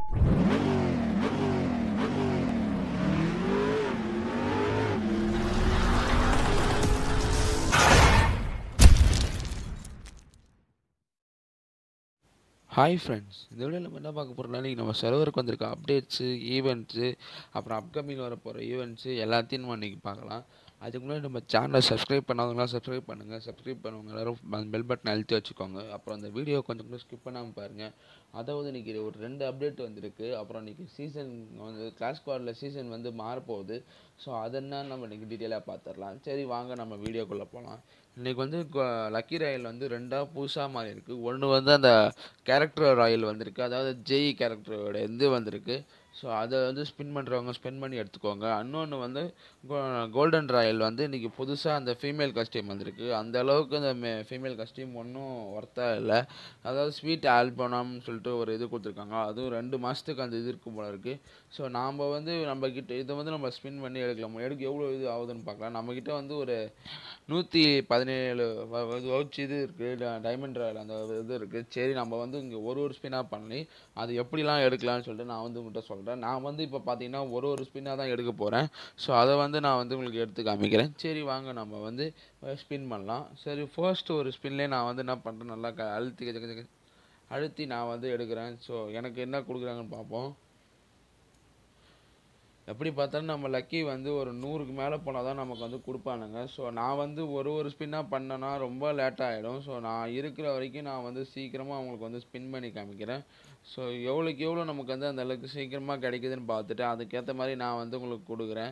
hi friends இந்த வீடியோவில் நம்ம என்ன பார்க்க போகிறோம்னா இன்றைக்கி நம்ம சர்வருக்கு வந்திருக்க அப்டேட்ஸு ஈவெண்ட்ஸு அப்புறம் அப்கமிங் வர போகிற ஈவெண்ட்ஸு எல்லாத்தையும் நம்ம இன்றைக்கி பார்க்கலாம் அதுக்கு முன்னாடி நம்ம சேனலை சப்ஸ்கிரைப் பண்ணாதவங்களாம் சப்ஸ்கிரைப் பண்ணுங்கள் சப்ஸ்கிரைப் பண்ணவங்க எல்லாரும் பெல் பட்டன் அழுத்தி வச்சுக்கோங்க அப்புறம் அந்த வீடியோ கொஞ்சம் கூட ஸ்கிப் பண்ணாமல் பாருங்கள் அதாவது இன்றைக்கி ஒரு ரெண்டு அப்டேட் வந்திருக்கு அப்புறம் இன்றைக்கி சீசன் வந்து கிளாஸ் ஸ்குவாடில் சீசன் வந்து மாறப்போகுது ஸோ அதென்ன நம்ம இன்றைக்கி டீட்டெயிலாக பார்த்துடலாம் சரி வாங்க நம்ம வீடியோக்குள்ளே போகலாம் இன்றைக்கி வந்து லக்கி ராயல் வந்து ரெண்டாக புதுசாக மாறி இருக்குது ஒன்று வந்து அந்த கேரக்டர் ராயல் வந்திருக்கு அதாவது ஜெய் கேரக்டரோட இது வந்திருக்கு ஸோ அதை வந்து ஸ்பின் பண்ணுறவங்க ஸ்பெண்ட் பண்ணி எடுத்துக்கோங்க இன்னொன்று வந்து கோல்டன் ராயல் வந்து இன்றைக்கி புதுசாக அந்த ஃபீமேல் கஸ்டியூம் வந்திருக்கு அந்த அளவுக்கு அந்த மே ஃபீமேல் கஸ்டியூம் ஒன்றும் ஒர்த்தாக இல்லை அதாவது ஸ்வீட் ஆல்பனம்னு சொல்லிட்டு ஒரு இது கொடுத்துருக்காங்க அதுவும் ரெண்டு மாதத்துக்கு அந்த இது இருக்கும் போல இருக்குது ஸோ நாம் வந்து நம்ம கிட்ட இதை வந்து நம்ம ஸ்பின் பண்ணி எடுக்கலாம் எடுக்க எவ்வளோ இது ஆகுதுன்னு பார்க்கலாம் நம்மக்கிட்ட வந்து ஒரு நூற்றி பதினேழு வவுச் இது இருக்குது டைமண்ட் ராயல் அந்த இது இருக்குது சரி நம்ம வந்து இங்கே ஒரு ஒரு ஸ்பின்னாக பண்ணி அது எப்படிலாம் எடுக்கலாம்னு சொல்லிட்டு நான் வந்து உங்கள்கிட்ட சொல்கிறேன் நான் வந்து இப்போ பார்த்தீங்கன்னா ஒரு ஒரு ஸ்பின்னாக தான் எடுக்க போகிறேன் ஸோ அதை வந்து நான் வந்து உங்களுக்கு எடுத்து காமிக்கிறேன் சரி வாங்க நம்ம வந்து ஸ்பின் பண்ணலாம் சரி ஃபர்ஸ்ட் ஒரு ஸ்பின்லேயே நான் வந்து என்ன பண்ணுறேன் நல்லா க அழுத்தி அழுத்தி நான் வந்து எடுக்கிறேன் ஸோ எனக்கு என்ன கொடுக்குறாங்கன்னு பார்ப்போம் எப்படி பார்த்தாலும் நம்ம லக்கி வந்து ஒரு நூறுக்கு மேலே போனால் தான் நமக்கு வந்து கொடுப்பானுங்க ஸோ நான் வந்து ஒரு ஒரு ஸ்பின்னாக பண்ணேன்னா ரொம்ப லேட் ஆகிடும் ஸோ நான் இருக்கிற வரைக்கும் நான் வந்து சீக்கிரமாக அவங்களுக்கு வந்து ஸ்பின் பண்ணி காமிக்கிறேன் ஸோ எவ்வளோக்கு எவ்வளோ நமக்கு வந்து அந்த அளவுக்கு சீக்கிரமாக கிடைக்குதுன்னு பார்த்துட்டு அதுக்கேற்ற மாதிரி நான் வந்து உங்களுக்கு கொடுக்குறேன்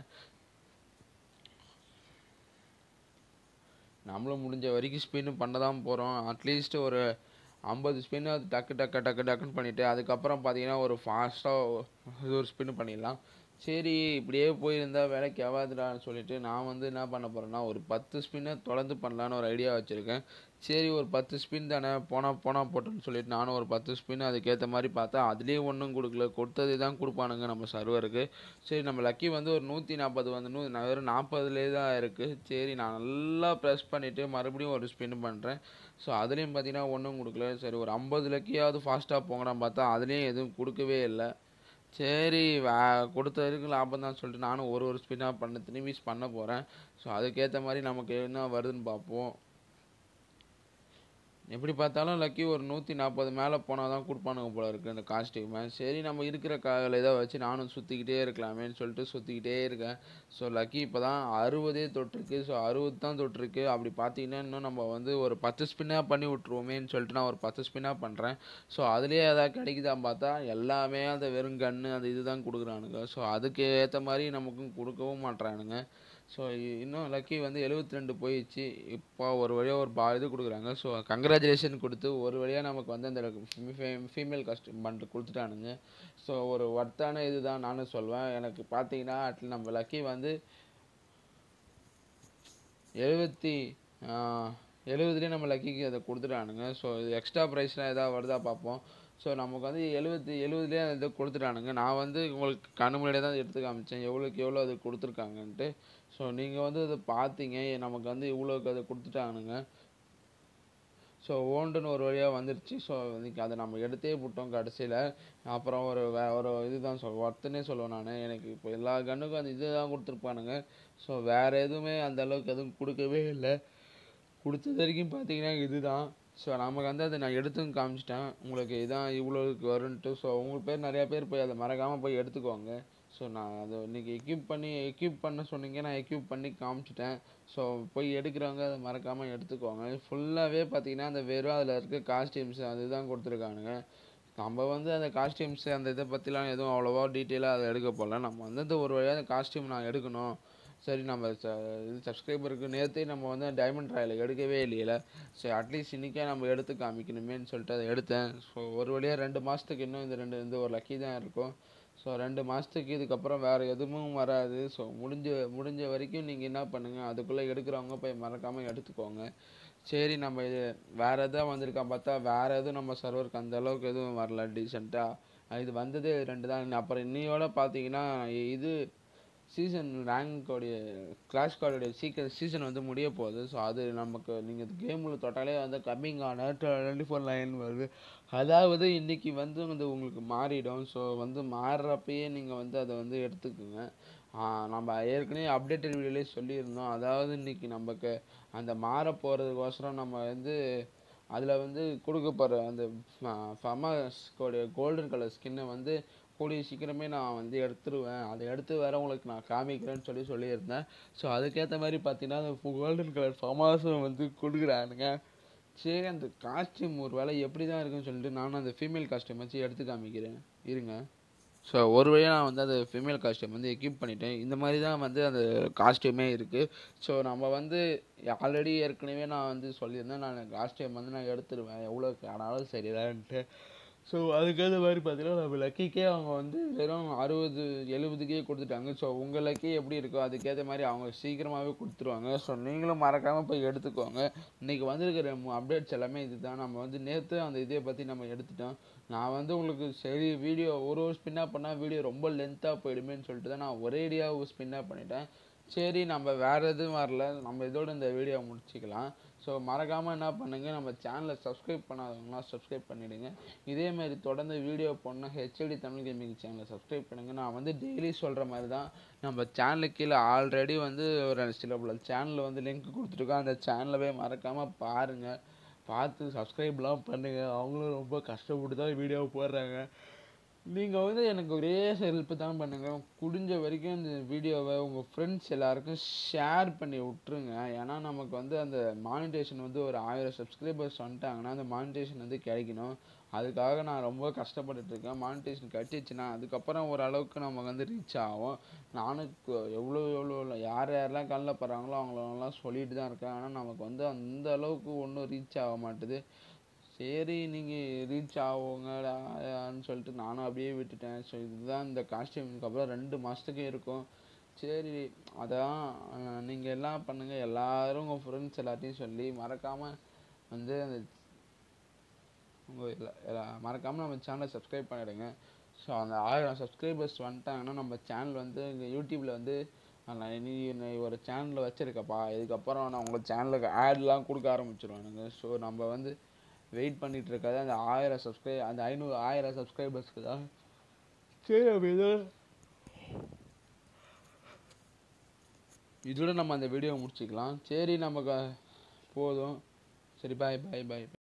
நம்மளும் முடிஞ்ச வரைக்கும் ஸ்பின்னு பண்ண தான் போகிறோம் அட்லீஸ்ட் ஒரு ஐம்பது ஸ்பின்னு அது டக்கு டக்கு டக்கு டக்குன்னு பண்ணிவிட்டு அதுக்கப்புறம் பார்த்தீங்கன்னா ஒரு ஃபாஸ்ட்டாக ஒரு ஸ்பின்னு பண்ணிடலாம் சரி இப்படியே போயிருந்தால் வேலைக்கு ஆகாதுடான்னு சொல்லிட்டு நான் வந்து என்ன பண்ண போகிறேன்னா ஒரு பத்து ஸ்பின்னை தொடர்ந்து பண்ணலான்னு ஒரு ஐடியா வச்சுருக்கேன் சரி ஒரு பத்து ஸ்பின் தானே போனால் போனால் போட்டோன்னு சொல்லிட்டு நானும் ஒரு பத்து ஸ்பின் அதுக்கேற்ற மாதிரி பார்த்தா அதுலேயும் ஒன்றும் கொடுக்கல கொடுத்தது தான் கொடுப்பானுங்க நம்ம சர்வருக்கு சரி நம்ம லக்கி வந்து ஒரு நூற்றி நாற்பது வந்து நூ வெறும் நாற்பதுலேயே தான் இருக்குது சரி நான் நல்லா ப்ரெஸ் பண்ணிவிட்டு மறுபடியும் ஒரு ஸ்பின் பண்ணுறேன் ஸோ அதுலேயும் பார்த்தீங்கன்னா ஒன்றும் கொடுக்கல சரி ஒரு ஐம்பது லக்கியாவது ஃபாஸ்ட்டாக போங்கடான்னு பார்த்தா அதுலேயும் எதுவும் கொடுக்கவே இல்லை சரி வே கொடுத்த வரைக்கும் லாபம் தான் சொல்லிட்டு நானும் ஒரு ஒரு ஸ்பின்னாக பண்ண திரும்பி பண்ண போகிறேன் ஸோ அதுக்கேற்ற மாதிரி நமக்கு என்ன வருதுன்னு பார்ப்போம் எப்படி பார்த்தாலும் லக்கி ஒரு நூற்றி நாற்பது மேலே போனால் தான் கொடுப்பானுங்க போல இருக்குது இந்த காஸ்டியூமை சரி நம்ம இருக்கிற காலை இதை வச்சு நானும் சுற்றிக்கிட்டே இருக்கலாமேன்னு சொல்லிட்டு சுற்றிக்கிட்டே இருக்கேன் ஸோ லக்கி இப்போ தான் அறுபதே தொட்டிருக்கு ஸோ அறுபது தான் தொட்டிருக்கு அப்படி பார்த்தீங்கன்னா இன்னும் நம்ம வந்து ஒரு பத்து ஸ்பின்னாக பண்ணி விட்ருவோமேன்னு சொல்லிட்டு நான் ஒரு பத்து ஸ்பின்னாக பண்ணுறேன் ஸோ அதுலேயே எதாவது கிடைக்குதான்னு பார்த்தா எல்லாமே அந்த வெறும் கன்று அந்த இது தான் கொடுக்குறானுங்க ஸோ அதுக்கு ஏற்ற மாதிரி நமக்கும் கொடுக்கவும் மாட்றானுங்க ஸோ இன்னும் லக்கி வந்து எழுபத்தி ரெண்டு போயிடுச்சு இப்போ ஒரு வழியாக ஒரு பா இது கொடுக்குறாங்க ஸோ கங்க்ராச்சுலேஷன் கொடுத்து ஒரு வழியாக நமக்கு வந்து அந்த ஃபீமேல் கஸ்டியூம் பண்ணிட்டு கொடுத்துட்டானுங்க ஸோ ஒரு ஒர்த்தான இது தான் நானும் சொல்வேன் எனக்கு பார்த்தீங்கன்னா அட்ல நம்ம லக்கி வந்து எழுபத்தி எழுபதுலேயே நம்ம லக்கிக்கு அதை கொடுத்துட்டானுங்க ஸோ இது எக்ஸ்ட்ரா ப்ரைஸ்லாம் எதாவது வருதா பார்ப்போம் ஸோ நமக்கு வந்து எழுபத்தி எழுபதுலேயே அதை கொடுத்துட்டானுங்க நான் வந்து உங்களுக்கு கண்ணு முன்னாடியே தான் எடுத்து காமிச்சேன் எவ்வளோக்கு எவ்வளோ அது கொடுத்துருக்காங்கன்ட்டு ஸோ நீங்கள் வந்து அதை பார்த்தீங்க நமக்கு வந்து இவ்வளோக்கு அதை கொடுத்துட்டானுங்க ஸோ ஓண்டுன்னு ஒரு வழியாக வந்துருச்சு ஸோ இன்னைக்கு அதை நம்ம எடுத்தே விட்டோம் கடைசியில் அப்புறம் ஒரு வே ஒரு இதுதான் சொல் ஒர்த்துனே சொல்லுவேன் நான் எனக்கு இப்போ எல்லா கண்ணுக்கும் அந்த இது தான் கொடுத்துருப்பானுங்க ஸோ வேறு எதுவுமே அந்த அளவுக்கு எதுவும் கொடுக்கவே இல்லை கொடுத்தது வரைக்கும் பார்த்தீங்கன்னா இதுதான் ஸோ நமக்கு வந்து அதை நான் எடுத்தும் காமிச்சிட்டேன் உங்களுக்கு இதான் இவ்வளோக்கு வரும்ன்ட்டு ஸோ உங்களுக்கு பேர் நிறையா பேர் போய் அதை மறக்காமல் போய் எடுத்துக்கோங்க ஸோ நான் அதை இன்றைக்கி எக்யூப் பண்ணி எக்யூப் பண்ண சொன்னீங்க நான் எக்யூப் பண்ணி காமிச்சிட்டேன் ஸோ போய் எடுக்கிறவங்க அதை மறக்காமல் எடுத்துக்கோங்க ஃபுல்லாகவே பார்த்தீங்கன்னா அந்த வெறும் அதில் இருக்க காஸ்டியூம்ஸ் அதுதான் கொடுத்துருக்கானுங்க நம்ம வந்து அந்த காஸ்டியூம்ஸ் அந்த இதை பற்றிலாம் எதுவும் அவ்வளோவா டீட்டெயிலாக அதை எடுக்க போகல நம்ம வந்து அந்த ஒரு வழியாக அந்த காஸ்டியூம் நான் எடுக்கணும் சரி நம்ம ச இது சப்ஸ்கிரைபருக்கு நேற்றே நம்ம வந்து டைமண்ட் ராயில் எடுக்கவே இல்லையில சரி அட்லீஸ்ட் இன்றைக்கே நம்ம எடுத்து காமிக்கணுமேன்னு சொல்லிட்டு அதை எடுத்தேன் ஸோ ஒரு வழியாக ரெண்டு மாதத்துக்கு இன்னும் இந்த ரெண்டு இந்த ஒரு லக்கி தான் இருக்கும் ஸோ ரெண்டு மாதத்துக்கு இதுக்கப்புறம் வேறு எதுவும் வராது ஸோ முடிஞ்ச முடிஞ்ச வரைக்கும் நீங்கள் என்ன பண்ணுங்கள் அதுக்குள்ளே எடுக்கிறவங்க போய் மறக்காமல் எடுத்துக்கோங்க சரி நம்ம இது வேறு எதாவது வந்திருக்கான் பார்த்தா வேறு எதுவும் நம்ம சர்வருக்கு அந்த அளவுக்கு எதுவும் வரல டீசெண்டாக இது வந்ததே ரெண்டு தான் அப்புறம் இன்னையோட பார்த்தீங்கன்னா இது சீசன் ரேங்கோடைய கிளாஷ் கார்டுடைய சீக்கிரம் சீசன் வந்து முடிய போகுது ஸோ அது நமக்கு நீங்கள் கேமில் தொட்டாலே வந்து கம்மிங் ஆன டுவெண்ட்டி ஃபோர் லைன் வருது அதாவது இன்னைக்கு வந்து வந்து உங்களுக்கு மாறிடும் ஸோ வந்து மாறுறப்பயே நீங்கள் வந்து அதை வந்து எடுத்துக்கோங்க ஆஹ் நம்ம ஏற்கனவே அப்டேட்டட் வீடியோலேயே சொல்லியிருந்தோம் அதாவது இன்னைக்கு நமக்கு அந்த மாற போகிறதுக்கோசரம் நம்ம வந்து அதில் வந்து கொடுக்க போகிற அந்த ஃபமாஸ்கோடைய கோல்டன் கலர் ஸ்கின்னை வந்து கூடிய சீக்கிரமே நான் வந்து எடுத்துருவேன் அதை எடுத்து வேற உங்களுக்கு நான் காமிக்கிறேன்னு சொல்லி சொல்லியிருந்தேன் ஸோ அதுக்கேற்ற மாதிரி பார்த்தீங்கன்னா அந்த கோல்டன் கலர் ஃபமாஸும் வந்து கொடுக்குறானுங்க சரி அந்த காஸ்டியூம் ஒரு வேளை எப்படி தான் இருக்குன்னு சொல்லிட்டு நானும் அந்த ஃபீமேல் காஸ்டியூம் வச்சு எடுத்து காமிக்கிறேன் இருங்க ஸோ ஒரு வழியாக நான் வந்து அந்த ஃபீமேல் காஸ்டியூம் வந்து எக்யூப் பண்ணிட்டேன் இந்த மாதிரி தான் வந்து அந்த காஸ்டியூமே இருக்குது ஸோ நம்ம வந்து ஆல்ரெடி ஏற்கனவே நான் வந்து சொல்லியிருந்தேன் நான் காஸ்டியூம் வந்து நான் எடுத்துருவேன் எவ்வளோ ஆனாலும் சரிதான்ட்டு ஸோ அதுக்கேற்ற மாதிரி பார்த்தீங்கன்னா நம்ம லக்கிக்கே அவங்க வந்து வெறும் அறுபது எழுபதுக்கே கொடுத்துட்டாங்க ஸோ உங்கள் லக்கி எப்படி இருக்கோ அதுக்கேற்ற மாதிரி அவங்க சீக்கிரமாகவே கொடுத்துருவாங்க ஸோ நீங்களும் மறக்காமல் போய் எடுத்துக்கோங்க இன்றைக்கி வந்திருக்கிற அப்டேட்ஸ் எல்லாமே இதுதான் நம்ம வந்து நேற்று அந்த இதை பற்றி நம்ம எடுத்துட்டோம் நான் வந்து உங்களுக்கு சரி வீடியோ ஒரு ஒரு ஸ்பின்னாக பண்ணால் வீடியோ ரொம்ப லென்த்தாக போயிடுமேன்னு சொல்லிட்டு தான் நான் ஒரேடியாக ஸ்பின்னாக பண்ணிட்டேன் சரி நம்ம வேறு எதுவும் வரல நம்ம இதோட இந்த வீடியோ முடிச்சுக்கலாம் ஸோ மறக்காமல் என்ன பண்ணுங்க நம்ம சேனலை சப்ஸ்கிரைப் பண்ணாதவங்களாம் சப்ஸ்கிரைப் பண்ணிவிடுங்க இதே மாதிரி தொடர்ந்து வீடியோ போடணும் ஹெச்டி தமிழ் கேமிங் சேனலை சப்ஸ்கிரைப் பண்ணுங்க நான் வந்து டெய்லி சொல்கிற மாதிரி தான் நம்ம சேனலுக்கு கீழே ஆல்ரெடி வந்து ஒரு சில பல சேனலில் வந்து லிங்க் கொடுத்துருக்கோம் அந்த சேனலை போய் மறக்காமல் பாருங்கள் பார்த்து சப்ஸ்கிரைப்லாம் பண்ணுங்கள் அவங்களும் ரொம்ப கஷ்டப்பட்டு தான் வீடியோ போடுறாங்க நீங்கள் வந்து எனக்கு ஒரே ஹெல்ப் தான் பண்ணுங்கள் முடிஞ்ச வரைக்கும் இந்த வீடியோவை உங்கள் ஃப்ரெண்ட்ஸ் எல்லாருக்கும் ஷேர் பண்ணி விட்ருங்க ஏன்னா நமக்கு வந்து அந்த மானிட்டேஷன் வந்து ஒரு ஆயிரம் சப்ஸ்கிரைபர்ஸ் வந்துட்டாங்கன்னா அந்த மானிட்டேஷன் வந்து கிடைக்கணும் அதுக்காக நான் ரொம்ப கஷ்டப்பட்டுட்டு இருக்கேன் மானிட்டேஷன் கிடச்சிச்சின்னா அதுக்கப்புறம் ஓரளவுக்கு நம்ம வந்து ரீச் ஆகும் நானும் கு- எவ்வளோ எவ்வளோ இல்லை யார் யாரெல்லாம் கண்ணில் படுறாங்களோ அவங்களெல்லாம் சொல்லிட்டு தான் இருக்கேன் ஆனால் நமக்கு வந்து அந்த அளவுக்கு ஒன்றும் ரீச் ஆக மாட்டுது சரி நீங்கள் ரீச் ஆகுங்கன்னு சொல்லிட்டு நானும் அப்படியே விட்டுட்டேன் ஸோ இதுதான் இந்த காஸ்டியூமுக்கு அப்புறம் ரெண்டு மாதத்துக்கு இருக்கும் சரி அதான் நீங்கள் எல்லாம் பண்ணுங்கள் எல்லாரும் உங்கள் ஃப்ரெண்ட்ஸ் எல்லாத்தையும் சொல்லி மறக்காமல் வந்து அந்த உங்கள் எல்லா எல்லா- மறக்காம நம்ம சேனலை சப்ஸ்கிரைப் பண்ணிடுங்க ஸோ அந்த ஆயிரம் சப்ஸ்கிரைபர்ஸ் வந்துட்டாங்கன்னா நம்ம சேனல் வந்து இங்கே யூடியூப்பில் வந்து நான் நீ நீ ஒரு சேனலில் வச்சுருக்கப்பா இதுக்கப்புறம் நான் உங்கள் சேனலுக்கு ஆட்லாம் கொடுக்க ஆரம்பிச்சிருவானுங்க ஸோ நம்ம வந்து வெயிட் பண்ணிட்டு இருக்காது அந்த ஆயிரம் சப்ஸ்கிரைப் அந்த ஐநூறு ஆயிரம் சப்ஸ்கிரைபர்ஸ்க்கு தான் சரி அப்போ இதோட இதோட நம்ம அந்த வீடியோ முடிச்சுக்கலாம் சரி நமக்கு போதும் சரி பாய் பாய் பாய்